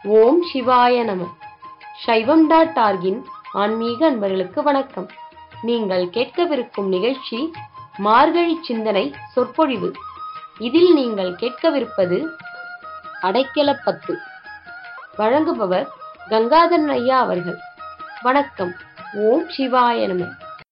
ஓம் சிவாய நம சைவம் டாட் ஆர்கின் ஆன்மீக அன்பர்களுக்கு வணக்கம் நீங்கள் கேட்கவிருக்கும் நிகழ்ச்சி மார்கழி சிந்தனை சொற்பொழிவு இதில் நீங்கள் கேட்கவிருப்பது அடைக்கலப்பத்து வழங்குபவர் கங்காதரன் ஐயா அவர்கள் வணக்கம் ஓம் சிவாய நம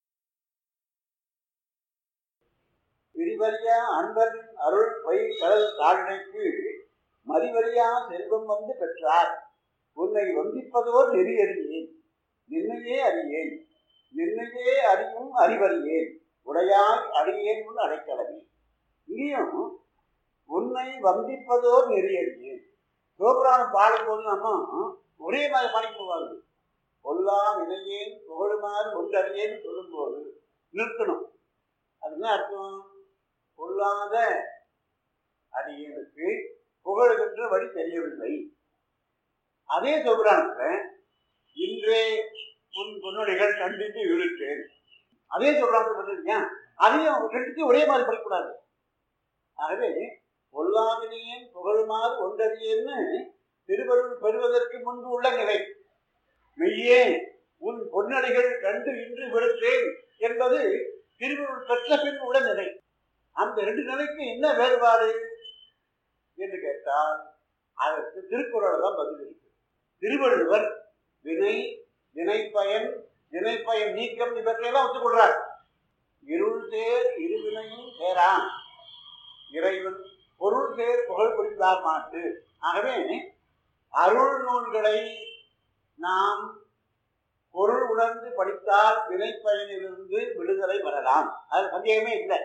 விரிவறியா அன்பரின் அருள் பொய் கடல் தாழ்நிலைக்கு மறிவறியா செல்வம் வந்து பெற்றார் உன்னை வந்திப்பதோர் நெறி அறியேன் நின்னையே அறியேன் நின்னையே அறியும் அறிவறியேன் உடையாய் அடியேன் உன் அடைக்கலமே இங்கேயும் உன்னை வந்திப்பதோர் நெறி அறியேன் சிவபுராணம் பாடும்போது நம்ம ஒரே மாதிரி பாடி போவாங்க பொல்லாம் இணையேன் புகழுமாறு ஒன்றறியேன்னு சொல்லும்போது நிறுத்தணும் அது என்ன அர்த்தம் பொல்லாத அடியனுக்கு புகழுகின்ற வழி தெரியவில்லை அதே சொல்றாங்க இன்றே உன் பொன்னுடைகள் கண்டித்து இழுத்தேன் அதே சொல்றாங்க பண்ணிருக்கியா அதையும் ரெண்டுத்தையும் ஒரே மாதிரி படிக்கக்கூடாது ஆகவே பொல்லாவினையேன் புகழுமாறு ஒன்றறியேன்னு திருவருள் பெறுவதற்கு முன்பு உள்ள நிலை மெய்யே உன் பொன்னடிகள் கண்டு இன்று விடுத்தேன் என்பது திருவருள் பெற்ற பின் உள்ள நிலை அந்த ரெண்டு நிலைக்கு என்ன வேறுபாடு என்று கேட்டால் அதற்கு திருக்குறள் தான் பதில் இருக்கு திருவள்ளுவர் வினை வினைப்பயன் வினைப்பயன் நீக்கம் இவற்றையெல்லாம் ஒத்துக்கொள்றார் இருள் சேர் இருவினையும் சேரான் இறைவன் பொருள் சேர் புகழ் புரிந்தார் மாட்டு ஆகவே அருள் நூல்களை நாம் பொருள் உணர்ந்து படித்தால் வினைப்பயனிலிருந்து விடுதலை வரலாம் அது சந்தேகமே இல்லை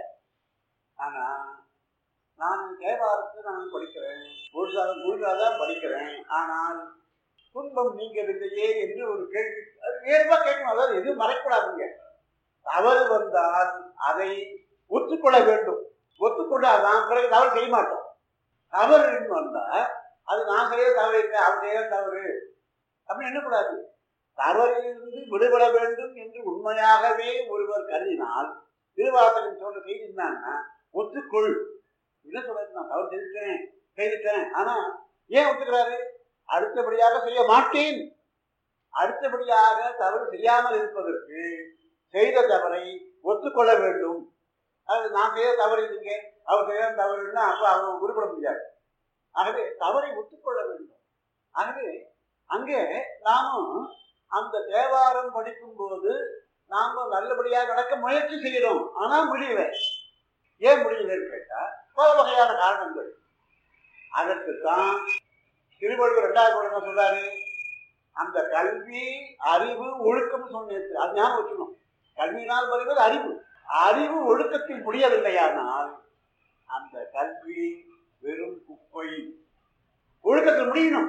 ஆனா நான் தேவாரத்தை நான் படிக்கிறேன் முழுசாக முழுசாக தான் படிக்கிறேன் ஆனால் துன்பம் நீங்கவில்லையே என்று ஒரு கேள்வி அது நேரமாக கேட்கணும் அதாவது எதுவும் மறைக்கூடாதுங்க தவறு வந்தால் அதை ஒத்துக்கொள்ள வேண்டும் ஒத்துக்கொண்டாதான் பிறகு தவறு செய்ய மாட்டோம் தவறுன்னு வந்தா அது நான் செய்ய தவறு இல்லை அவர் செய்ய தவறு அப்படின்னு எண்ணக்கூடாது தவறிலிருந்து விடுபட வேண்டும் என்று உண்மையாகவே ஒருவர் கருதினால் திருவாசகம் சொல்ற செய்தி என்னன்னா ஒத்துக்கொள் என்ன சொல்றது நான் தவறு செய்துட்டேன் செய்துட்டேன் ஆனா ஏன் ஒத்துக்கிறாரு அடுத்தபடியாக செய்ய மாட்டேன் அடுத்தபடியாக தவறு செய்யாமல் இருப்பதற்கு செய்த தவறை ஒத்துக்கொள்ள வேண்டும் அது நான் செய்த தவறு இல்லைங்க அவர் செய்த தவறுன்னா அப்ப அவர் உருப்பட முடியாது ஆகவே தவறை ஒத்துக்கொள்ள வேண்டும் ஆகவே அங்கே நாமும் அந்த தேவாரம் படிக்கும் போது நாம நல்லபடியாக நடக்க முயற்சி செய்கிறோம் ஆனா முடியல ஏன் முடியலன்னு கேட்டா பல வகையான காரணங்கள் அதற்குத்தான் திருவள்ளுவர் ரெண்டாவது குழந்தை சொல்றாரு அந்த கல்வி அறிவு ஒழுக்கம் சொன்னது அது ஞாபகம் வச்சுக்கணும் கல்வியினால் வருவது அறிவு அறிவு ஒழுக்கத்தில் முடியவில்லையானால் அந்த கல்வி வெறும் குப்பை ஒழுக்கத்தில் முடியணும்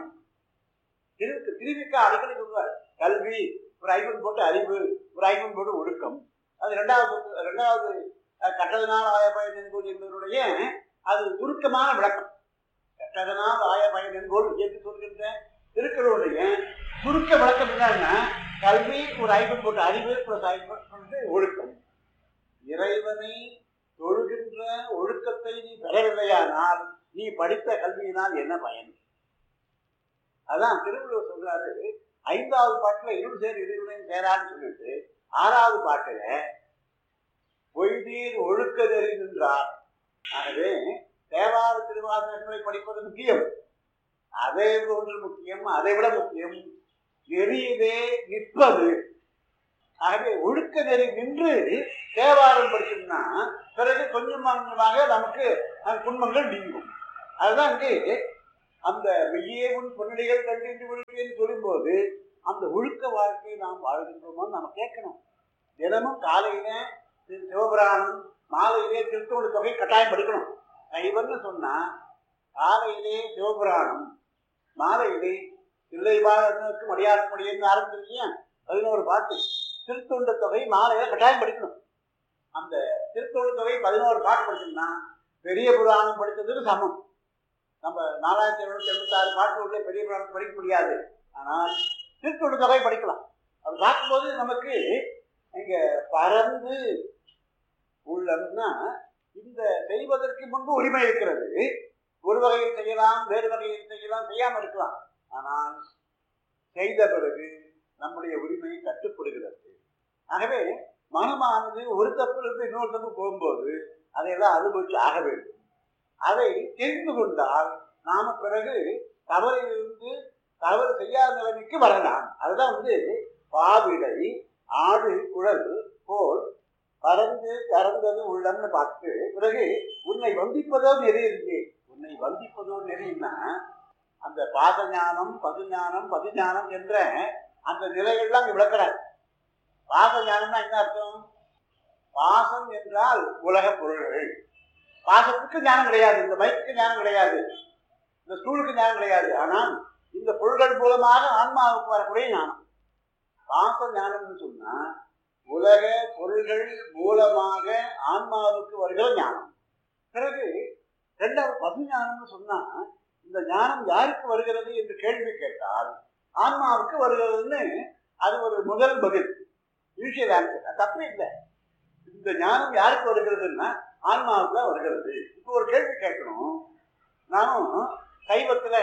திரு திருவிக்கா அடிக்கடி சொல்வார் கல்வி ஒரு ஐபன் போட்டு அறிவு ஒரு ஐபன் போட்டு ஒழுக்கம் அது ரெண்டாவது ரெண்டாவது கட்டதனால் ஆய பயன் என்கோள் என்பதனுடைய அது சுருக்கமான விளக்கம் கட்டதனால் ஆய பயன் என்கோள் என்று சொல்கின்ற திருக்குறளுடைய சுருக்க விளக்கம் என்னன்னா கல்வி ஒரு ஐபன் போட்டு அறிவு பிளஸ் ஐபன் வந்து ஒழுக்கம் இறைவனை தொழுகின்ற ஒழுக்கத்தை நீ பெறவில்லையானால் நீ படித்த கல்வியினால் என்ன பயன் அதான் திருவள்ளுவர் சொல்றாரு ஐந்தாவது பாட்டுல இருள் சேர் இருளையும் சேரான்னு சொல்லிட்டு ஆறாவது பாட்டுல பொய்தீர் ஒழுக்க நெறி நின்றார் ஆகவே தேவார திருவாசகங்களை படிப்பது முக்கியம் அதை ஒன்று முக்கியம் அதை விட முக்கியம் நெறியிலே நிற்பது ஆகவே ஒழுக்க நெறி நின்று தேவாரம் படிச்சோம்னா பிறகு கொஞ்சம் கொஞ்சமாக நமக்கு துன்பங்கள் நீங்கும் அதுதான் இங்கே அந்த வெய்யே உன் பொன்னடிகள் கண்டின்று விழுக்கேன்னு சொல்லும்போது அந்த ஒழுக்க வாழ்க்கையை நாம் வாழ்கின்றோமோ நம்ம கேட்கணும் தினமும் காலையில சிவபுராணம் மாலையிலே திருத்தோடு தொகை கட்டாயம் படிக்கணும் சைவன்னு சொன்னா காலையிலே சிவபுராணம் மாலையிலே தில்லைபாளனுக்கு மடியாத முடியும்னு ஆரம்பிச்சிருக்கீங்க பதினோரு பாட்டு திருத்தொண்ட தொகை மாலையில கட்டாயம் படிக்கணும் அந்த திருத்தொண்டு தொகை பதினோரு பாட்டு படிச்சோம்னா பெரிய புராணம் படித்ததுக்கு சமம் நம்ம நாலாயிரத்தி எழுநூத்தி எண்பத்தாறு பாட்டு உள்ள பெரிய புராணம் படிக்க முடியாது ஆனால் திருத்தொண்டு தொகை படிக்கலாம் அது பார்க்கும்போது நமக்கு இங்க பறந்து உள்ளம்னா இந்த செய்வதற்கு முன்பு உரிமை இருக்கிறது ஒரு வகையில் செய்யலாம் வேறு வகையில் செய்யலாம் செய்யாம இருக்கலாம் ஆனால் செய்த பிறகு நம்முடைய உரிமை கட்டுப்படுகிறது ஆகவே மனமானது ஒரு தப்பிலிருந்து இன்னொரு தப்பு போகும்போது அதையெல்லாம் அனுபவிச்சு ஆக வேண்டும் அதை தெரிந்து கொண்டால் நாம பிறகு தவறிலிருந்து தவறு செய்யாத நிலைமைக்கு வரலாம் அதுதான் வந்து பாவிடை ஆடு குழல் போல் பறந்து கறந்தது உள்ளம்னு பார்த்து பிறகு உன்னை வந்திப்பதோ நெறி இருக்கு உன்னை வந்திப்பதோ நெறின்னா அந்த பாசஞானம் பதுஞானம் பதிஞானம் என்ற அந்த நிலைகள்லாம் இங்க விளக்குறார் பாசஞானம்னா என்ன அர்த்தம் பாசம் என்றால் உலக பொருள்கள் பாசத்துக்கு ஞானம் கிடையாது இந்த மைக்கு ஞானம் கிடையாது இந்த ஸ்டூலுக்கு ஞானம் கிடையாது ஆனால் இந்த பொருள்கள் மூலமாக ஆன்மாவுக்கு வரக்கூடிய ஞானம் பாச ஞானம்னு சொன்னா உலக பொருள்கள் மூலமாக ஆன்மாவுக்கு வருகிற ஞானம் பிறகு ரெண்டாவது பசு ஞானம்னு சொன்னா இந்த ஞானம் யாருக்கு வருகிறது என்று கேள்வி கேட்டால் ஆன்மாவுக்கு வருகிறதுன்னு அது ஒரு முதல் பதில் யூஷியல் ஆன்சர் தப்பு இல்லை இந்த ஞானம் யாருக்கு வருகிறதுன்னா ஆன்மாவுக்கு தான் வருகிறது இப்போ ஒரு கேள்வி கேட்கணும் நானும் சைவத்தில்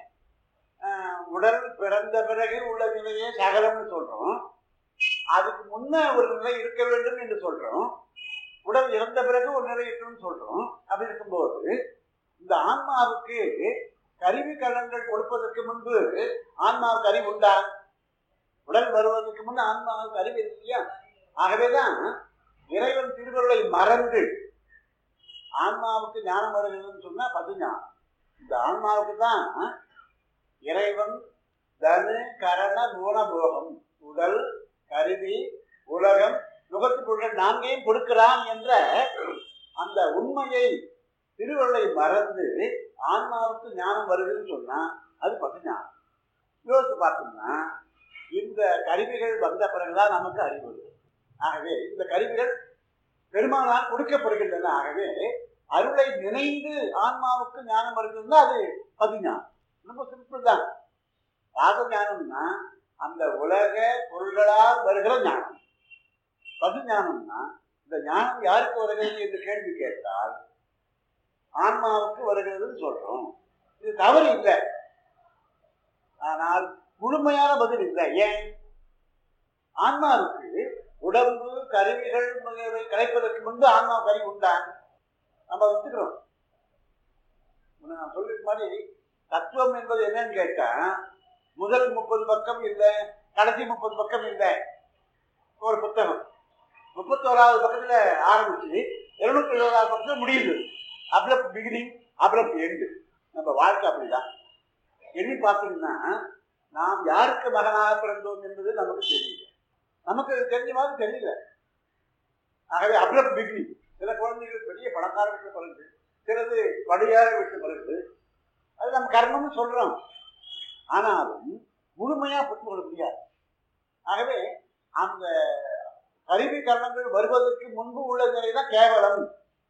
உடல் பிறந்த பிறகு உள்ள நிலையே சகலம்னு சொல்றோம் அதுக்கு முன்ன ஒரு நிலை இருக்க வேண்டும் என்று சொல்றோம் உடல் இறந்த பிறகு ஒரு நிலை இருக்கணும்னு சொல்றோம் அப்படி இருக்கும்போது இந்த ஆன்மாவுக்கு கருவி கலங்கள் கொடுப்பதற்கு முன்பு ஆன்மாவுக்கு அறிவு உண்டா உடல் வருவதற்கு முன் ஆன்மாவுக்கு அறிவு இருக்கு இல்லையா ஆகவேதான் இறைவன் திருவருளை மறந்து ஆன்மாவுக்கு ஞானம் வருகிறதுன்னு சொன்னா பது ஞானம் இந்த ஆன்மாவுக்கு தான் இறைவன் தனு கரண மூலபோகம் உடல் கருவி உலகம் நுகர்த்து பொருள்கள் நான்கையும் கொடுக்கிறான் என்ற அந்த உண்மையை திருவருளை மறந்து ஆன்மாவுக்கு ஞானம் வருதுன்னு சொன்னா அது பசு ஞானம் யோசித்து பார்த்தோம்னா இந்த கருவிகள் வந்த பிறகுதான் நமக்கு அறிவு வருது ஆகவே இந்த கருவிகள் பெருமானால் கொடுக்கப்படுகின்றன ஆகவே அருளை நினைந்து ஆன்மாவுக்கு ஞானம் வருதுன்னா அது பதிஞானம் ரொம்ப சிம்பிள் தான் பாத ஞானம்னா அந்த உலக பொருள்களால் வருகிற ஞானம் பசு ஞானம்னா இந்த ஞானம் யாருக்கு வருகிறது என்று கேள்வி கேட்டால் ஆன்மாவுக்கு வருகிறதுன்னு சொல்றோம் இது தவறு இல்லை ஆனால் முழுமையான பதில் இல்லை ஏன் ஆன்மாவுக்கு உடம்பு கருவிகள் முதலியவை கிடைப்பதற்கு முன்பு ஆன்மா கருவி உண்டா நம்ம வச்சுக்கிறோம் நான் சொல்லிருக்க மாதிரி தத்துவம் என்பது என்னன்னு கேட்டா முதல் முப்பது பக்கம் இல்லை கடைசி முப்பது பக்கம் இல்லை ஒரு புத்தகம் முப்பத்தோராவது பக்கத்துல ஆரம்பிச்சு இருநூத்தி எழுபதாவது பக்கத்துல முடியுது அப்ளப் பிகினிங் அப்ளப் எண்டு நம்ம வாழ்க்கை அப்படிதான் எண்ணி பார்த்தீங்கன்னா நாம் யாருக்கு மகனாக பிறந்தோம் என்பது நமக்கு தெரியல நமக்கு அது தெரிஞ்ச மாதிரி தெரியல ஆகவே அப்ளப் பிகினிங் சில குழந்தைகள் பெரிய பணக்கார வீட்டில் பிறகு சிலது படியார வீட்டில் பிறகு அது நம்ம கர்மம்னு சொல்றோம் ஆனாலும் முழுமையா புரிந்து கொள்ள முடியாது ஆகவே அந்த கருவி கரணங்கள் வருவதற்கு முன்பு உள்ள நிலை தான் கேவலம்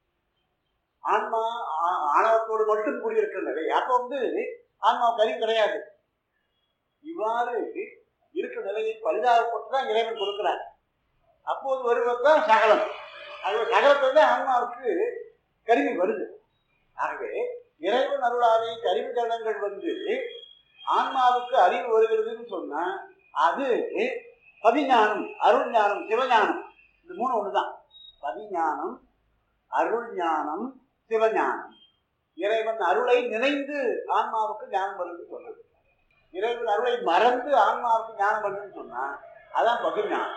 ஆன்மா ஆ- ஆணவத்தோடு மட்டும் கூடியிருக்கிற நிலை அப்போ வந்து ஆன்மா கருவி கிடையாது இவ்வாறு இருக்கிற நிலையை பரிதாபப்பட்டு தான் இறைவன் கொடுக்கிறார் அப்போது வருவது தான் சகலம் அது சகலத்தில் தான் ஆன்மாவுக்கு கருவி வருது ஆகவே இறைவன் அருளாலே கருவி கரணங்கள் வந்து ஆன்மாவுக்கு அறிவு வருகிறதுன்னு சொன்னா அது பதிஞானம் அருள் ஞானம் சிவஞானம் இந்த மூணு ஒண்ணுதான் பதிஞானம் அருள் ஞானம் சிவஞானம் இறைவன் அருளை நினைந்து ஆன்மாவுக்கு ஞானம் வருதுன்னு சொல்றது இறைவன் அருளை மறந்து ஆன்மாவுக்கு ஞானம் வருதுன்னு சொன்னா அதான் பகுஞானம்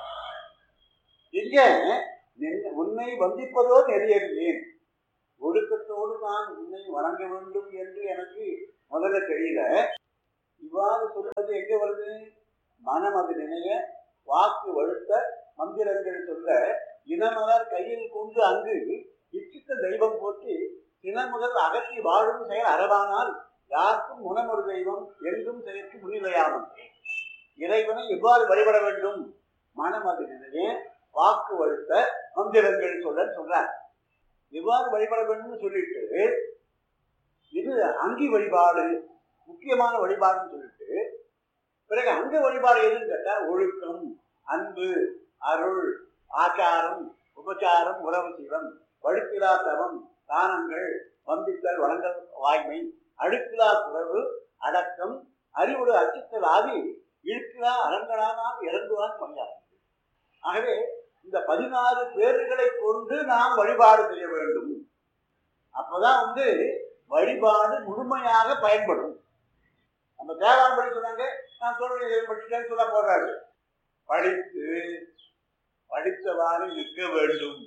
இங்க நின்- உன்னை வந்திப்பதோ நெறியறியேன் ஒழுக்கத்தோடு நான் உன்னை வணங்க வேண்டும் என்று எனக்கு முதல்ல தெரியல இவ்வாறு சொல்வது எங்க வருது மனம் அது நினைய வாக்கு வழுத்த மந்திரங்கள் சொல்ல இனமலர் கையில் கொண்டு அங்கு இச்சித்த தெய்வம் போற்றி சின முதல் அகற்றி வாழும் செயல் அறவானால் யாருக்கும் முனமொரு தெய்வம் எங்கும் செயற்கு முன்னிலையாமல் இறைவனை எவ்வாறு வழிபட வேண்டும் மனம் அது நினைய வாக்கு வழுத்த மந்திரங்கள் சொல்ல சொல்றார் எவ்வாறு வழிபட வேண்டும்னு சொல்லிட்டு இது அங்கி வழிபாடு முக்கியமான வழிபாடுன்னு சொல்லிட்டு பிறகு அங்க வழிபாடு எதுன்னு கேட்டா ஒழுக்கம் அன்பு அருள் ஆச்சாரம் உபச்சாரம் உறவு சிவம் வழுக்கிலா தவம் தானங்கள் வந்தித்தல் வழங்கல் வாய்மை அழுக்கிலா குறவு அடக்கம் அறிவோடு அச்சுத்தல் ஆதி இருக்கிறா அரங்கனானால் இறங்குவான் பணியாகும் ஆகவே இந்த பதினாறு பேர்களை கொண்டு நாம் வழிபாடு செய்ய வேண்டும் அப்பதான் வந்து வழிபாடு முழுமையாக பயன்படும் நம்ம தேவாரம் படி சொன்னாங்க நான் சொல்றேன் படிச்சுட்டேன்னு சொல்ல போறாரு படித்து படித்தவாறு நிற்க வேண்டும்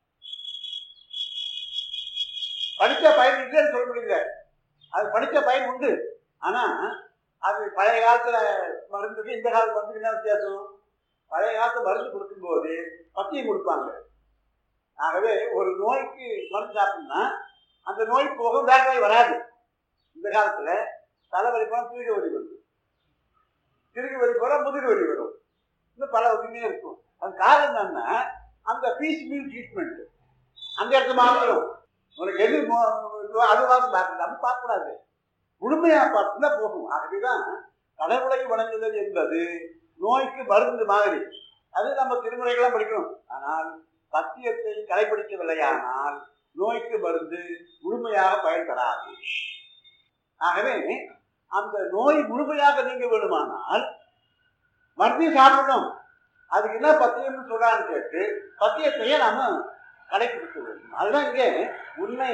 படித்த பயன் இல்லைன்னு சொல்ல முடியல அது படித்த பயன் உண்டு ஆனா அது பழைய காலத்துல மருந்துக்கு இந்த கால மருந்துக்கு என்ன வித்தியாசம் பழைய காலத்து மருந்து கொடுக்கும்போது பத்தியம் கொடுப்பாங்க ஆகவே ஒரு நோய்க்கு மருந்து சாப்பிட்டோம்னா அந்த நோய் போகும் வேற நோய் வராது இந்த காலத்துல தலைவலி போனால் திருகு வலி வரும் திருகு வலி போனால் முதுகு வலி வரும் இன்னும் பல வகையுமே இருக்கும் அது காரணம் என்னன்னா அந்த பீஸ் மீல் ட்ரீட்மெண்ட் அந்த இடத்துல மாத்திரம் உனக்கு எது மோ- இதுவோ அது வாசம் பார்க்கணும் அப்படி பார்க்கக்கூடாது முழுமையா பார்த்துதான் போகும் ஆகவேதான் கடவுளை வணங்குதல் என்பது நோய்க்கு மருந்து மாதிரி அது நம்ம திருமுறைகள்லாம் படிக்கணும் ஆனால் சத்தியத்தை கடைபிடிக்கவில்லையானால் நோய்க்கு மருந்து முழுமையாக பயன் தராது ஆகவே அந்த நோய் முழுமையாக நீங்க வேண்டுமானால் மருந்தையும் சாப்பிடணும் அதுக்கு என்ன பத்தியம்னு சொல்றான்னு கேட்டு பத்தியத்தையே நாம கடைபிடிக்க வேண்டும் அதுதான் இங்கே உண்மை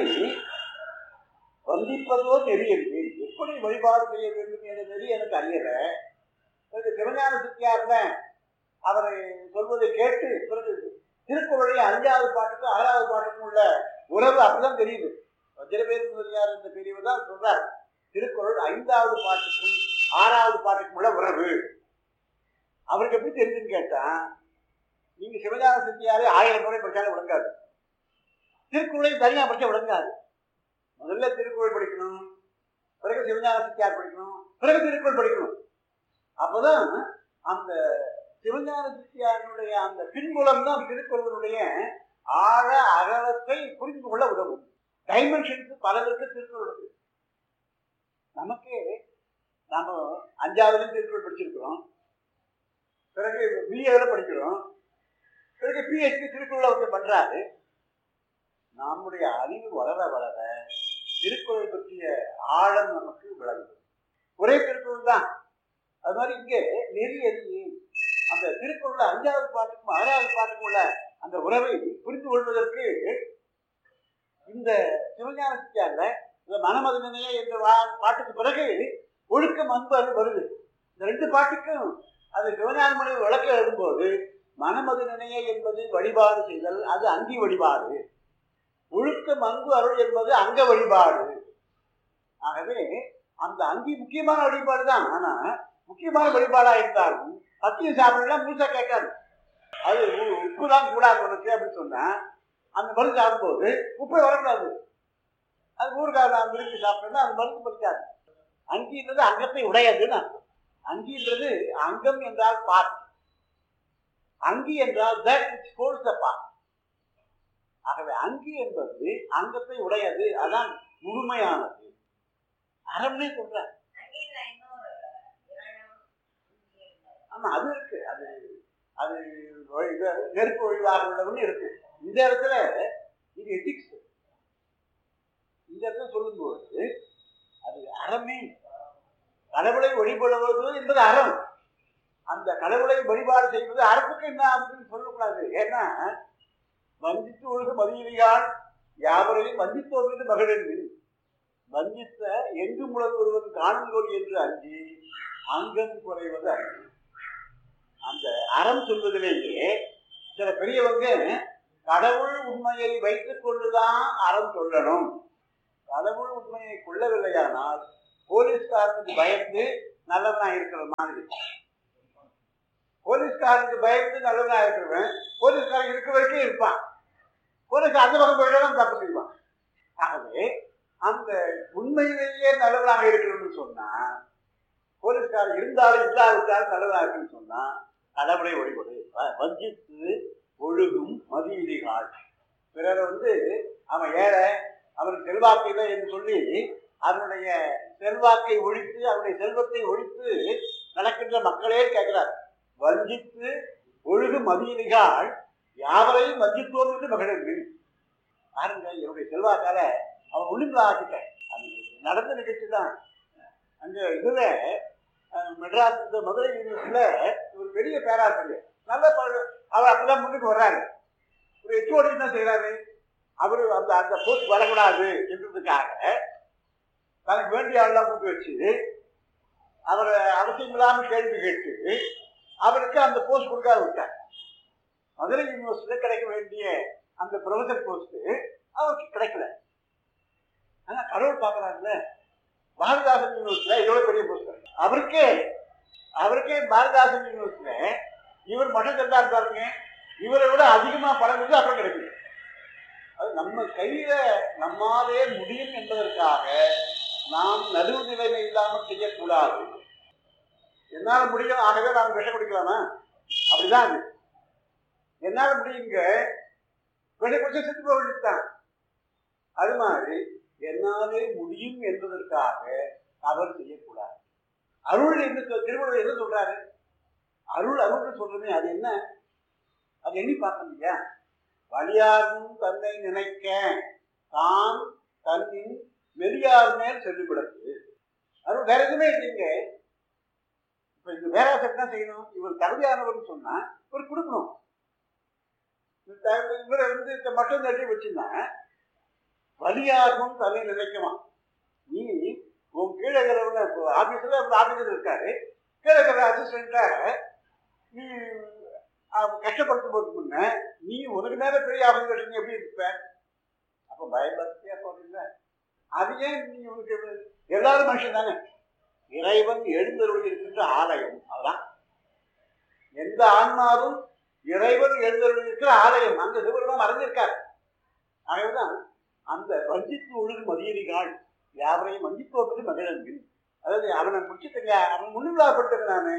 வந்திப்பதோ தெரியவில்லை எப்படி வழிபாடு செய்ய வேண்டும் என்ற நெறி எனக்கு அறியல பிறகு சிவஞான சித்தியார்ல அவரை சொல்வதை கேட்டு பிறகு திருக்குறளுடைய அஞ்சாவது பாட்டுக்கும் ஆறாவது பாட்டுக்கும் உள்ள உறவு அப்படிதான் தெரியுது வஜ்ரவேல் முதலியார் என்ற பெரியவர் தான் சொல்றார் திருக்குறள் ஐந்தாவது பாட்டுக்கும் ஆறாவது பாட்டுக்கும் உள்ள உறவு அவருக்கு எப்படி தெரிஞ்சுன்னு கேட்டா நீங்க சிவஞான சித்தியாரே ஆயிரம் முறை படிச்சாலும் விளங்காது திருக்குறளை தனியா படிச்சா விளங்காது முதல்ல திருக்குறள் படிக்கணும் பிறகு சிவஞான சித்தியார் படிக்கணும் பிறகு திருக்குறள் படிக்கணும் அப்பதான் அந்த சிவஞான சித்தியாருடைய அந்த பின்புலம் தான் திருக்குறளுடைய ஆழ அகலத்தை புரிந்து கொள்ள உதவும் டைமென்ஷன்ஸ் பலருக்கு திருக்குறள் இருக்கு நமக்கு நாம அஞ்சாவதுல திருக்குறள் படிச்சிருக்கிறோம் பிறகு பிஏல படிக்கிறோம் பிறகு பிஹெச்டி திருக்குறள் ஒருத்தர் பண்றாரு நம்முடைய அறிவு வளர வளர திருக்குறள் பற்றிய ஆழம் நமக்கு விளங்கும் ஒரே திருக்குறள் தான் அது மாதிரி இங்கே நெறி அறிவு அந்த திருக்குறள் அஞ்சாவது பாட்டுக்கும் ஆறாவது பாட்டுக்கும் உள்ள அந்த உறவை புரிந்து கொள்வதற்கு இந்த சிவஞான சித்தியார்ல இந்த மனமது நினைய என்ற வா- பாட்டுக்கு பிறகு ஒழுக்கம் அன்பு அது வருது இந்த ரெண்டு பாட்டுக்கும் அது சிவஞானமணி விளக்க எழுதும்போது மனமது நினைய என்பது வழிபாடு செய்தல் அது அங்கி வழிபாடு ஒழுக்கம் அன்பு அருள் என்பது அங்க வழிபாடு ஆகவே அந்த அங்கி முக்கியமான வழிபாடு தான் ஆனா முக்கியமான வழிபாடா இருந்தாலும் சத்தியம் சாப்பிடலாம் முழுசா கேட்காது அது உ- உப்பு தான் கூடாது உனக்கு அப்படின்னு சொன்னா அந்த மருந்து சாப்பிடும்போது உப்பை வரக்கூடாது அது ஊறுகாய் நான் விரும்பி சாப்பிட்டேன்னா அது மருந்து பறிக்காது அங்கின்றது அங்கத்தை உடையதுன்னு அர்த்தம் அங்கின்றது அங்கம் என்றால் பார்ட் அங்கி என்றால் that which holds the part ஆகவே அங்கி என்பது அங்கத்தை உடையது அதான் முழுமையானது அறம்னே சொல்ற ஆமா அது இருக்கு அது அது ஒ- இது நெருப்பு ஒழிவாக உள்ளவன்னு இருக்கு இந்த இடத்துல இது எத்திக்ஸ் இந்த இடத்துல சொல்லும்போது அது அறமே கடவுளை வழிபடுவது என்பது அறம் அந்த கடவுளை வழிபாடு செய்வது அறத்துக்கு என்ன அப்படின்னு சொல்லக்கூடாது ஏன்னா வஞ்சித்து ஒழுகு மதியிலியால் யாவரையும் வஞ்சித்தோம் என்று மகளிர் வஞ்சித்த எங்கு முழங்கு ஒருவன் காணுங்கோல் என்று அஞ்சி அங்கம் குறைவது அஞ்சு அந்த அறம் சொல்வதிலேயே சில பெரியவங்க கடவுள் உண்மையை வைத்துக் கொண்டுதான் அறம் சொல்லணும் கடவுள் உண்மையை கொள்ளவில்லையானால் போலீஸ்காரனுக்கு பயந்து நல்லவனா இருக்கிற மாதிரி போலீஸ்காரனுக்கு பயந்து நல்லவனா இருக்கிறவன் போலீஸ்காரன் இருக்கிற வரைக்கும் இருப்பான் போலீஸ் அந்த பக்கம் போயிட்டாலும் தப்பு செய்வான் ஆகவே அந்த உண்மையிலேயே நல்லவனாக இருக்கணும்னு சொன்னா போலீஸ்காரன் இருந்தாலும் இல்லாவிட்டாலும் நல்லவனாக இருக்குன்னு சொன்னா கடவுளை வழிபடு வ- வஞ்சித்து ஒழுகும் மதியிலிகால் பிறரை வந்து அவன் ஏழை அவனுக்கு செல்வாக்கு இல்லை என்று சொல்லி அவனுடைய செல்வாக்கை ஒழித்து அவனுடைய செல்வத்தை ஒழித்து நடக்கின்ற மக்களே கேட்கிறார் வஞ்சித்து ஒழுகு மதியிலிகால் யாவரையும் வஞ்சித்தோம் என்று மகளிர் பாருங்க என்னுடைய செல்வாக்கால அவன் ஒழுங்கு ஆக்கிட்டேன் அது நடந்த நிகழ்ச்சி தான் அங்க இதுல மெட்ராஸ் இந்த மதுரை யூனிவர்சிட்டியில ஒரு பெரிய பேராசிரியர் நல்ல பழ- அவர் அப்பதான் முன்னுக்கு வர்றாரு ஒரு ஹெச்ஓடி என்ன செய்யறாரு அவரு அந்த அந்த போஸ்ட் வரக்கூடாது என்றதுக்காக தனக்கு வேண்டிய ஆள்லாம் கூட்டி வச்சு அவரை அவசியம் இல்லாம கேள்வி கேட்டு அவருக்கு அந்த போஸ்ட் கொடுக்காத விட்டார் மதுரை யூனிவர்சிட்டியில கிடைக்க வேண்டிய அந்த ப்ரொஃபசர் போஸ்ட் அவருக்கு கிடைக்கல ஆனா கடவுள் பார்க்கறாருல்ல பாரதிதாசன் யூனிவர்சிட்டியில இதோட பெரிய போஸ்ட் அவருக்கே அவருக்கே பாரதிதாசன் யூனிவர்சிட்டியில இவர் மட்டும் சென்றார் பாருங்க இவரை விட அதிகமா பணம் வந்து அப்புறம் கிடைக்குது அது நம்ம கையில நம்மாலே முடியும் என்பதற்காக நாம் நடுவு நிலைமை இல்லாமல் செய்யக்கூடாது என்னால முடியும் ஆகவே நான் விஷம் குடிக்கலாமா அப்படிதான் அது என்னால முடியுங்க விஷம் குடிச்சு செத்து போக வேண்டியதுதான் அது மாதிரி என்னாலே முடியும் என்பதற்காக தவறு செய்யக்கூடாது அருள் என்ன சொல்- திருவள்ளுவர் என்ன சொல்றாரு அருள் அருள்னு சொல்றமே அது என்ன அது எண்ணி பார்க்கணும் இல்லையா வலியாரும் தன்னை நினைக்க தான் தன்னின் மெலியார் மேல் செல்லுபடுத்து அருள் வேற எதுவுமே இல்லைங்க இப்ப இந்த பேராசர் என்ன செய்யணும் இவர் தகுதியானவர்னு சொன்னா இவர் கொடுக்கணும் இந்த த- இவரை வந்து இந்த மட்டும் தட்டி வச்சுன்னா வலியாகும் தன்னை நினைக்குமா நீ உன் கீழே இருக்கிறவங்க இப்போ ஆபீஸ்ல ஒரு ஆபீசர் இருக்காரு கீழே இருக்கிற அசிஸ்டண்ட்டை நீ அவன் கஷ்டப்படுத்தும் போது முன்ன நீ உனக்கு மேல பெரிய ஆபீசர் நீ எப்படி இருப்ப அப்ப பயபக்தியா போறீங்க அது ஏன் நீ உனக்கு எல்லாரும் மனுஷன் தானே இறைவன் எழுந்தருள் இருக்கின்ற ஆலயம் அதுதான் எந்த ஆன்மாவும் இறைவன் எழுந்தருள் இருக்கிற ஆலயம் அந்த சிவருடன் மறைஞ்சிருக்கார் ஆகவேதான் அந்த வஞ்சித்து ஒழுகு மதியடிகாள் யாவரையும் வஞ்சிப்போப்பது மகிழன்பின் அதாவது அவனை முடிச்சுட்டுங்க அவன் முன்னிலாப்பட்டது நானு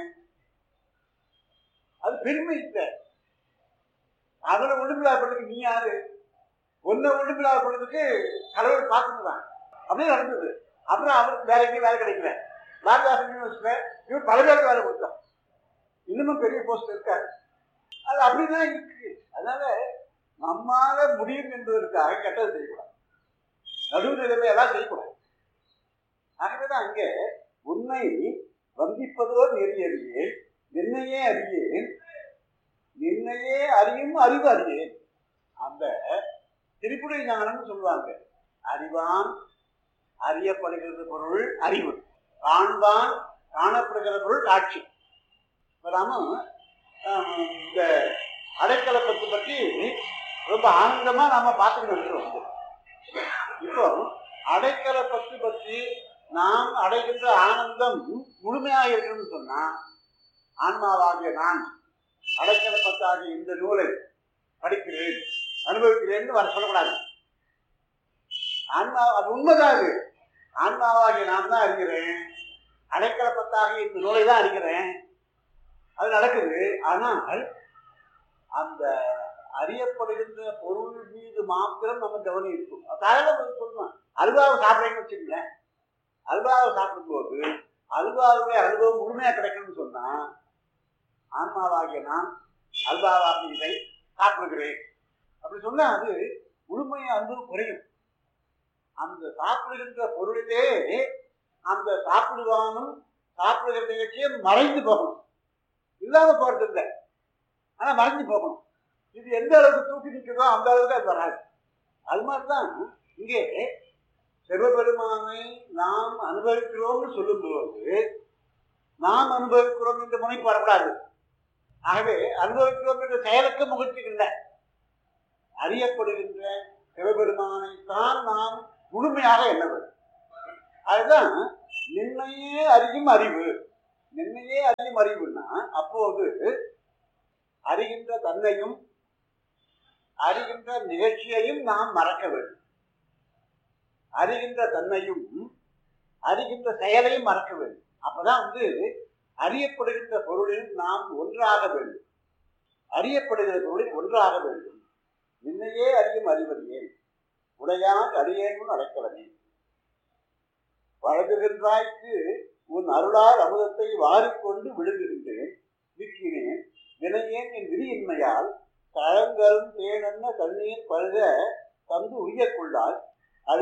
அது பெருமை இல்லை அவனை ஒழுங்கிலாப்பட்டதுக்கு நீ யாரு உன்னை ஒழுங்கிலாப்பட்டதுக்கு கடவுள் பார்த்துதான் அப்படியே நடந்தது அப்புறம் அவருக்கு வேற எங்கேயும் வேலை கிடைக்கல பாரதாசன் யூனிவர்சிட்டியில இவர் பல பேருக்கு வேலை கொடுத்தான் இன்னமும் பெரிய போஸ்ட் இருக்காரு அது அப்படிதான் இருக்கு அதனால நம்மால முடியும் என்பதற்காக கெட்டது செய்யக்கூடாது நடுவு நிலைமையெல்லாம் செய்யக்கூடாது ஆகவேதான் அங்கே உன்னை வந்திப்பதோ நெறியறியேன் நின்னையே அறியேன் நின்னையே அறியும் அறிவு அறியேன் அந்த திரிபுரை ஞானம்னு சொல்லுவாங்க அறிவான் அறியப்படுகிறது பொருள் அறிவு காண்பான் காணப்படுகிற பொருள் காட்சி இப்ப நாம ஆஹ், இந்த அடைக்கலப்பத்து பற்றி ரொம்ப ஆனந்தமா நாம பார்த்துக்கிட்டு இருக்கிறோம் இப்போ அடைக்கலப்பத்து பற்றி நாம் அடைகின்ற ஆனந்தம் முழுமையாக இருக்கணும்னு சொன்னா ஆன்மாவாகிய நான் அடைக்கலப்பத்தாகிய இந்த நூலை படிக்கிறேன் அனுபவிக்கிறேன்னு வர சொல்லக்கூடாது ஆன்மா அது உண்மைதான் அது ஆன்மாவாகிய நான் தான் அறிகிறேன் அடைக்கலப்பத்தாகிய இந்த நூலை தான் அறிகிறேன் அது நடக்குது ஆனால் அந்த அறியப்படுகின்ற பொருள் மீது மாத்திரம் நம்ம கவனம் இருக்கும் தாராளமாக சொல்லலாம் அல்வாவை சாப்பிட்றேன்னு வச்சுக்கங்களேன் அல்வாவை சாப்பிடும்போது அல்வாவுடைய அனுபவம் முழுமையா கிடைக்கணும்னு சொன்னா ஆன்மாவாகிய நான் அல்வாவாகிய இதை சாப்பிடுகிறேன் அப்படி சொன்னா அது முழுமையா அனுபவம் குறையும் அந்த சாப்பிடுகின்ற பொருளிலே அந்த சாப்பிடுவானும் சாப்பிடுகிற நிகழ்ச்சியை மறைந்து போகணும் இல்லாம போறது இல்லை ஆனா மறைஞ்சு போகணும் இது எந்த அளவுக்கு தூக்கி நிற்கிறதோ அந்த அளவுக்கு அது வராது அது மாதிரிதான் இங்கே சிவபெருமானை நாம் அனுபவிக்கிறோம்னு சொல்லும்போது நாம் அனுபவிக்கிறோம் என்ற முனைப்பு வரக்கூடாது ஆகவே அனுபவிக்கிறோம் என்ற செயலுக்கு முகழ்ச்சி இல்லை அறியப்படுகின்ற சிவபெருமானை தான் நாம் முழுமையாக எண்ண வேண்டும் அதுதான் நின்னையே அறியும் அறிவு நின்னையே அறியும் அறிவுன்னா அப்போது அறிகின்ற தன்னையும் அறிகின்ற நிகழ்ச்சியையும் நாம் மறக்க வேண்டும் அறிகின்ற தன்மையும் அறிகின்ற செயலையும் மறக்க வேண்டும் அப்பதான் வந்து அறியப்படுகின்ற பொருளில் நாம் ஒன்றாக வேண்டும் அறியப்படுகிற பொருளில் ஒன்றாக வேண்டும் நின்னையே அறியும் அறிவறியேன் உடையான் அடியேன் அடைக்கலமே வழங்குகின்றாய்க்கு உன் அருளால் அமுதத்தை வாரிக்கொண்டு விழுங்குகின்றேன் விற்கிறேன் வினையேன் என் விதியின்மையால் தழங்கரும் தேனென்ன தண்ணீர் பருக தந்து உரியக்குள்ளால்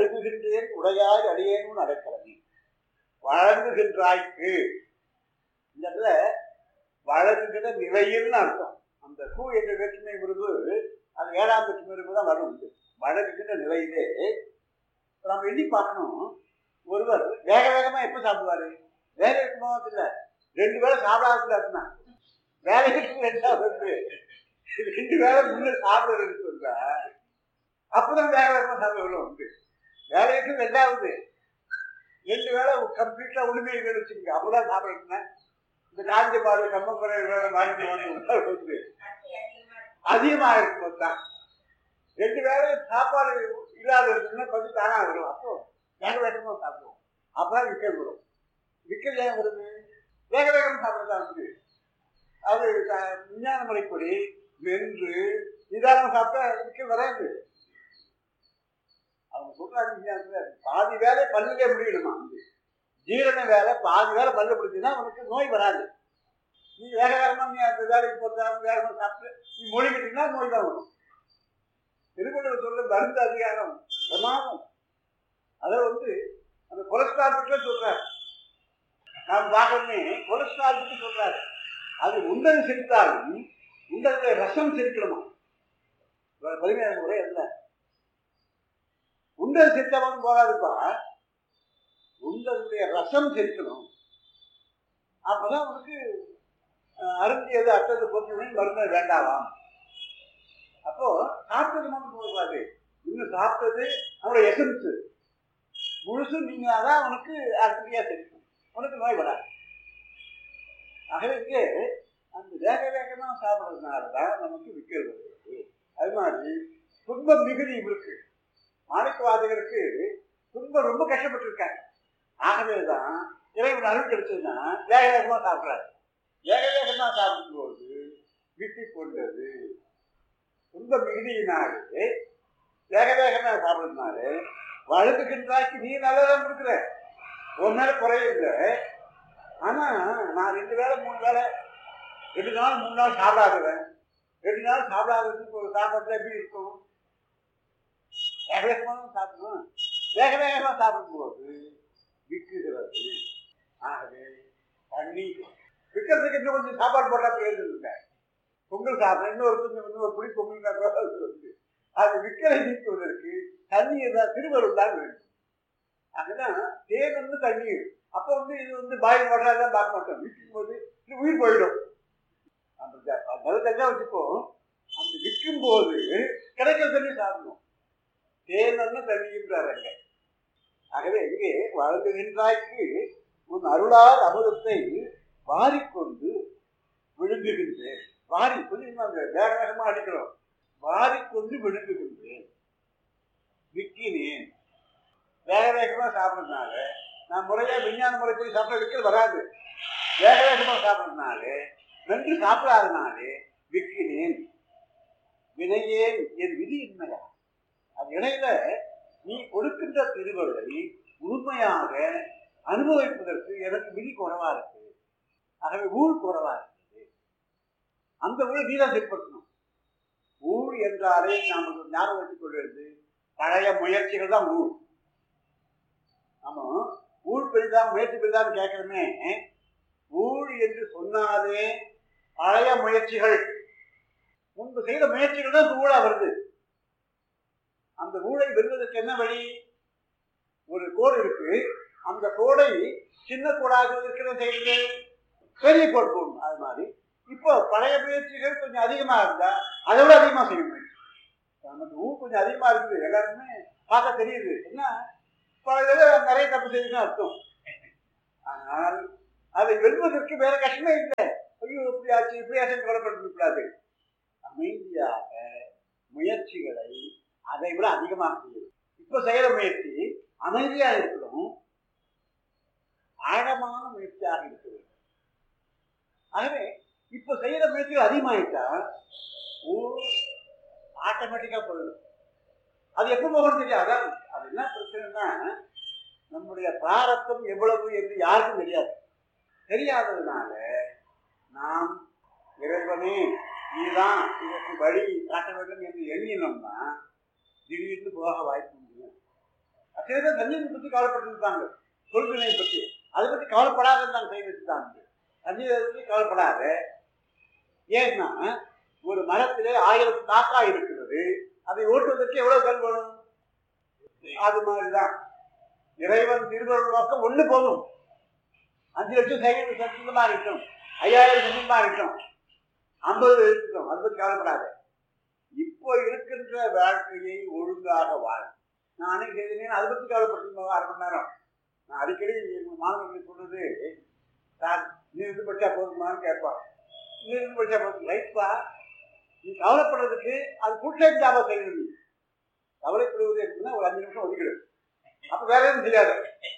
அழுகுகின்றேன் உடையாய் அடியேன் அடைக்கலமே வழங்குகின்றாய்க்கு இந்த இடத்துல வழக்குகிற நிலையில்னு அர்த்தம் அந்த கூ என்ற வேற்றுமை விருது அது ஏழாம் வேற்றுமை விருது தான் வரும் வழக்குகிற நிலையிலே நம்ம எண்ணி பார்க்கணும் ஒருவர் வேக வேகமா எப்ப சாப்பிடுவாரு வேக வேகமா இல்ல ரெண்டு வேளை சாப்பிடாதுல இருந்தா வேலைக்கு ரெண்டாவது ரெண்டு வேளை முன்ன சாப்பிடுறதுன்னு சொல்றா அப்பதான் வேக வேகமா சாப்பிட உண்டு வேலைக்கு ரெண்டாவது ரெண்டு வேளை கம்ப்ளீட்டா உண்மையை வச்சுக்கோங்க அப்பதான் சாப்பிடுறதுன்னா இந்த காஞ்சி பால் கம்மக்குறை வாங்கி வந்து அதிகமாக இருக்கும்போது தான் ரெண்டு வேளை சாப்பாடு இல்லாத இருக்குன்னா கொஞ்சம் தானா வரும் அப்போ வேக வேகமாக சாப்பிடுவோம் அப்பதான் விக்கல் வரும் விக்கல் ஏன் வருது வேக வேகமாக சாப்பிட்றதா வந்து அது க- விஞ்ஞான முறைப்படி வென்று நிதானம் சாப்பிட்டா விக்கல் வராது அவங்க சொல்றாங்க விஞ்ஞானத்துல பாதி வேலை பல்லுலே முடியணுமா வந்து ஜீரண வேலை பாதி வேலை பல்லு பிடிச்சுன்னா உனக்கு நோய் வராது நீ வேக வேகமா நீ அந்த வேலைக்கு போட்டாலும் வேகமாக சாப்பிட்டு நீ மொழிக்கிட்டீங்கன்னா நோய் தான் வரும் திருக்குறள் சொல்ல மருந்து அதிகாரம் பிரமாதம் அதை வந்து அந்த கொலஸ்ட்ரால் பற்றி சொல்றாரு நாம் பார்க்கணுமே கொலஸ்ட்ரால் பற்றி சொல்றாரு அது உண்டது செலுத்தாலும் உண்டதுல ரசம் செலுத்தணுமா பதினேழு முறை அல்ல உண்டது செலுத்தவன் போகாதுப்பா உண்டதுடைய ரசம் செலுத்தணும் அப்பதான் உனக்கு அஹ், அருந்தியது அட்டது பொறுத்தவரை மருந்து வேண்டாவாம் அப்போ சாப்பிட்டது மட்டும் போகக்கூடாது இன்னும் சாப்பிட்டது அவனோட எசன்ஸ் முழுசு நீங்க தான் உனக்கு அசதியா தெரியும் உனக்கு நோய் வராது ஆகவே இங்கே அந்த வேக வேகமா சாப்பிட்றதுனால தான் நமக்கு விக்கல் வருகிறது அது மாதிரி துன்பம் மிகுதி இருக்கு மாணிக்கவாதிகருக்கு துன்பம் ரொம்ப கஷ்டப்பட்டிருக்காங்க ஆகவே தான் இறைவன் அருள் கிடைச்சதுன்னா வேக வேகமா சாப்பிட்றாரு வேக வேகமா சாப்பிடும்போது விட்டு கொண்டது துன்ப மிகுதியினாலே வேக வேகமா சாப்பிடுறதுனால வழக்குகின்றாக்கி நீ நல்லதான் கொடுக்குற உன் மேல குறையில்லை ஆனா நான் ரெண்டு வேளை மூணு வேளை ரெண்டு நாள் மூணு நாள் சாப்பிடாதுவேன் ரெண்டு நாள் சாப்பிடாததுக்கு ஒரு சாப்பாட்டுல எப்படி இருக்கும் வேக வேகமாக தான் சாப்பிடணும் வேக வேகமா சாப்பிடும்போது விற்குகிறது ஆகவே தண்ணி விற்கிறதுக்கு இன்னும் கொஞ்சம் சாப்பாடு போட்டா பிரயோஜனம் இல்லை பொங்கல் சாப்பிட இன்னொரு கொஞ்சம் இன்னொரு புளி பொங்கல் வந்து அது விற்கலை நீக்குவதற்கு தண்ணீர் தான் திருவருள் தான் வேண்டும் அதுதான் தேன் வந்து தண்ணீர் அப்போ வந்து இது வந்து பாயில் வாட்டராக தான் பார்க்க மாட்டோம் விற்கும் போது இது உயிர் போயிடும் அந்த ஜ- முதல்ல என்ன வச்சுப்போம் அந்த விற்கும் போது கிடைக்கிற தண்ணி சாப்பிடணும் தேன் வந்து தண்ணீர்ன்றார் அங்க ஆகவே இங்கே வழங்குகின்றாய்க்கு உன் அருளால் அமுதத்தை வாரிக்கொண்டு விழுங்குகின்றேன் வாரி புரியுமா அந்த வேக வேகமா அடிக்கிறோம் வாரிக்கொண்டு விழுங்குகின்றேன் விக்கினேன் வேக வேகமா சாப்பிட்றதுனால நான் முறையா விஞ்ஞான முறைப்படி சாப்பிட விக்கல் வராது வேக வேகமா சாப்பிட்றதுனால நன்று சாப்பிடாதனாலே விக்கினேன் வினையேன் என் விதி இன்மையா அது இடையில நீ கொடுக்கின்ற திருவருளை முழுமையாக அனுபவிப்பதற்கு எனக்கு விதி குறைவா இருக்கு ஆகவே ஊழ் குறைவா இருக்குது அந்த ஊழல் நீதான் செயல்படுத்தணும் ஊழ் என்றாலே நாம் ஞாபகம் வைத்துக் கொள்வது பழைய முயற்சிகள் தான் ஊழ் ஆமா ஊழ் பெரிதா முயற்சி பெரிதான்னு கேட்கிறோமே ஊழ் என்று சொன்னாலே பழைய முயற்சிகள் முன்பு செய்த முயற்சிகள் தான் ஊழா வருது அந்த ஊழை வெல்வதற்கு என்ன வழி ஒரு கோடு இருக்கு அந்த கோடை சின்ன கோடாக இருக்கிற செய்யுது பெரிய கோடு போடணும் அது மாதிரி இப்போ பழைய முயற்சிகள் கொஞ்சம் அதிகமா இருந்தா அதை விட அதிகமா செய்ய முயற்சி நமக்கு ஊ கொஞ்சம் அதிகமா இருக்குது எல்லாருக்குமே பார்க்க தெரியுது என்ன பழைய தடவை நிறைய தப்பு செய்யுதுன்னு அர்த்தம் ஆனால் அதை வெல்வதற்கு வேற கஷ்டமே இல்லை ஐயோ இப்படி ஆச்சு இப்படி ஆச்சு கவலைப்பட்டு கூடாது அமைதியாக முயற்சிகளை அதை விட அதிகமாக செய்யும் இப்ப செய்யற முயற்சி அமைதியா இருக்கணும் ஆழமான முயற்சியாக இருக்க வேண்டும் ஆகவே இப்ப செய்யற முயற்சிகள் அதிகமாயிட்டா ஓ ஆட்டோமேட்டிக்கா போயிடும் அது எப்ப போகணும் தெரியாது அதான் அது என்ன பிரச்சனைனா நம்முடைய பிராரத்தம் எவ்வளவு என்று யாருக்கும் தெரியாது தெரியாததுனால நாம் இறைவனே நீதான் இதற்கு வழி காட்ட வேண்டும் என்று எண்ணினோம்னா திடீர்னு போக வாய்ப்பு உண்டு சில பேர் தண்ணீரை பற்றி கவலைப்பட்டு இருப்பாங்க சொல்வினை பற்றி அதை பற்றி கவலைப்படாத இருந்தாங்க செய்ய வச்சுட்டாங்க அதை பற்றி கவலைப்படாத ஏன்னா ஒரு மரத்திலே ஆயிரம் காக்கா இருக்கிறது அதை ஓட்டுவதற்கு எவ்வளவு கல் வேணும் அது மாதிரிதான் இறைவன் திருவருள் நோக்கம் ஒண்ணு போதும் அஞ்சு லட்சம் செகண்ட் சந்தமா இருக்கட்டும் ஐயாயிரம் சந்தமா இருக்கட்டும் ஐம்பது இருக்கட்டும் அதை பற்றி கவலைப்படாத இப்போ இருக்கின்ற வாழ்க்கையை ஒழுங்காக வாழ் நான் அன்னைக்கு செய்தேன் அதை பற்றி கவலைப்பட்டு அரை மணி நேரம் நான் அடிக்கடி எங்க மாணவர்களுக்கு சொல்றது சார் நீ இருந்து படிச்சா போதுமான்னு கேட்பான் நீ இருந்து படிச்சா போதும் லைஃப்பா நீ கவலைப்படுறதுக்கு அது ஃபுல் டைம் ஜாபா செய்யணும் நீ கவலைப்படுவது எப்படின்னா ஒரு அஞ்சு நிமிஷம் ஒதுக்கிடு அப்ப வேற எதுவும் செய்யாது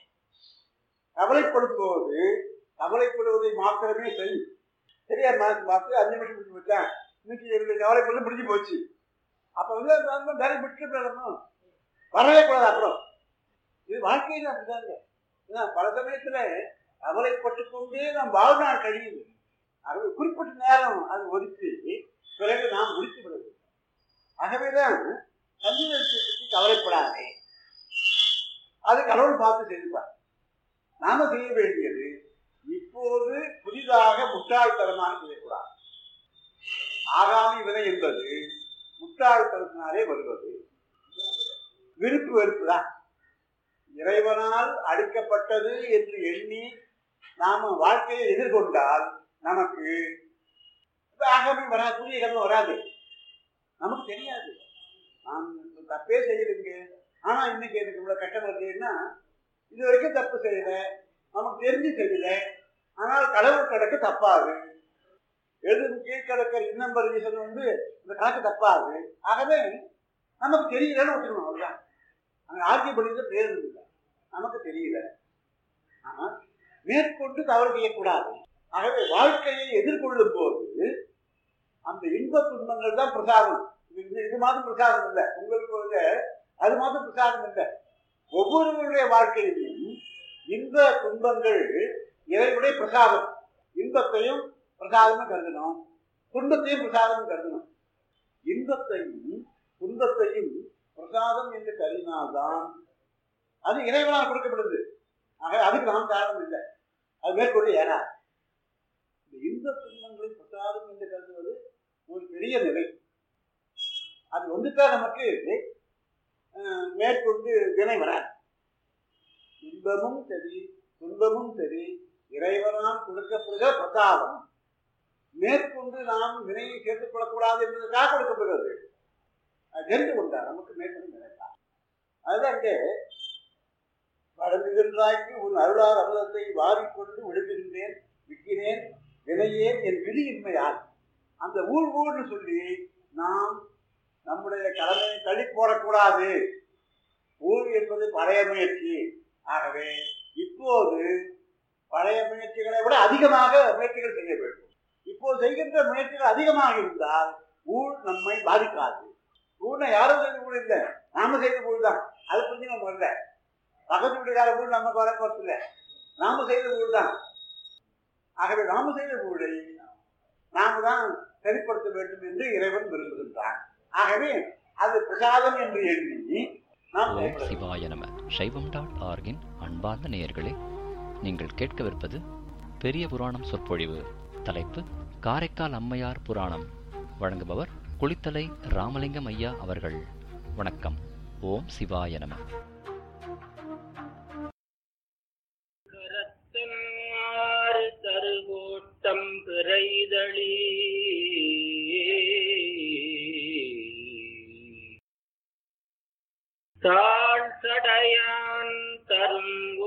கவலைப்படும் போது கவலைப்படுவதை மாத்திரமே செய் சரியா மாற்றி பார்த்து அஞ்சு நிமிஷம் முடிச்சு வச்சேன் இன்னைக்கு எனக்கு கவலைப்பட்டு முடிஞ்சு போச்சு அப்ப வந்து அந்த அந்த வேற விட்டு போயிடணும் வரவே கூடாது அப்புறம் இது வாழ்க்கையில் அப்படிதாங்க ஏன்னா பல சமயத்துல கவலைப்பட்டு கொண்டே நாம் வாழ்நாள் கழியுது அது குறிப்பிட்ட நேரம் அது ஒதுக்கி பிறகு நாம் முடித்து விடுவது ஆகவேதான் சஞ்சீவத்தை பற்றி கவலைப்படாதே அது கடவுள் பார்த்து செய்திருப்பார் நாம செய்ய வேண்டியது இப்போது புதிதாக முட்டாள்தனமாக செய்யக்கூடாது ஆகாமி வினை என்பது முட்டாள்தனத்தினாலே வருவது விருப்பு வெறுப்பு தான் இறைவனால் அளிக்கப்பட்டது என்று எண்ணி நாம வாழ்க்கையை எதிர்கொண்டால் நமக்கு ஆகாமி வராது புதிய கர்மம் வராது நமக்கு தெரியாது நான் தப்பே செய்யலைங்க ஆனா இன்னைக்கு எனக்கு இவ்வளவு கஷ்டம் வருதுன்னா இது வரைக்கும் தப்பு செய்யல நமக்கு தெரிஞ்சு செய்யல ஆனால் கடவுள் கணக்கு தப்பாது எழுது கீழ்கணக்கிற இன்னம்பர் ரீசன் வந்து இந்த கணக்கு தப்பாது ஆகவே நமக்கு தெரியலன்னு வச்சுக்கணும் அவ்வளவுதான் அங்க ஆர்கிய பண்ணிட்டு பேர் இல்லை நமக்கு தெரியல ஆனா மேற்கொண்டு தவறு செய்யக்கூடாது ஆகவே வாழ்க்கையை எதிர்கொள்ளும் போது அந்த இன்ப துன்பங்கள் தான் பிரசாதம் இது இது மாதம் பிரசாதம் இல்லை உங்களுக்கு வந்து அது மாதம் பிரசாதம் இல்லை ஒவ்வொருவருடைய வாழ்க்கையிலும் இன்ப துன்பங்கள் இறைவனுடைய பிரசாதம் இன்பத்தையும் பிரசாதமும் கருதணும் துன்பத்தையும் பிரசாதமும் கருதணும் இன்பத்தையும் துன்பத்தையும் பிரசாதம் என்று கருதினால்தான் அது இறைவனால் கொடுக்கப்படுது ஆக அதுக்கு நாம் காரணம் இல்லை அது மேற்கொண்டு ஏறா இந்த இன்ப துன்பங்களை பிரசாதம் என்று கருதுவது ஒரு பெரிய நிலை அது வந்துட்டா நமக்கு மேற்கொண்டு வினை வராது இன்பமும் சரி துன்பமும் சரி இறைவனால் கொடுக்கப்படுகிற பிரசாதம் மேற்கொண்டு நாம் வினையை சேர்த்துக் கொள்ளக்கூடாது என்பதற்காக கொடுக்கப்படுகிறது அது தெரிந்து கொண்டார் நமக்கு மேற்கொண்டு நினைத்தார் அதுதான் அங்கே வழங்குகின்றாய்க்கு உன் அருளார் அமிர்தத்தை வாரிக்கொண்டு விழுங்குகின்றேன் விற்கிறேன் வினையேன் என் விதியின்மையால் அந்த ஊர் ஊர்னு சொல்லி நாம் நம்முடைய கடமையை தள்ளி போடக்கூடாது ஊர் என்பது பழைய முயற்சி ஆகவே இப்போது பழைய முயற்சிகளை விட அதிகமாக முயற்சிகள் செய்ய வேண்டும் இப்போது செய்கின்ற முயற்சிகள் அதிகமாக இருந்தால் ஊழ் நம்மை பாதிக்காது ஊழை யாரும் செய்த ஊழல் இல்லை நாம செய்த ஊழல் தான் அது புரிஞ்சு நம்ம வரல பக்கத்து வீட்டுக்கார ஊழல் நமக்கு வர போறது இல்லை நாம செய்த ஊழல் தான் ஆகவே நாம செய்த ஊழலை நாம தான் சரிப்படுத்த வேண்டும் என்று இறைவன் விரும்புகின்றான் ஆகவே அது பிரசாதம் என்று எண்ணி நாம் ஓம் செயல்பட வேண்டும். சிவாய நம சைவம் டாட் ஆர்கின் அன்பார்ந்த நேயர்களே நீங்கள் கேட்கவிருப்பது பெரிய புராணம் சொற்பொழிவு தலைப்பு காரைக்கால் அம்மையார் புராணம் வழங்குபவர் குளித்தலை ராமலிங்கம் ஐயா அவர்கள் வணக்கம் ஓம் சிவாய நம கரத்தன்மாறு தருகோட்டம் பிறைதளி தாழ் சடையான் தரும்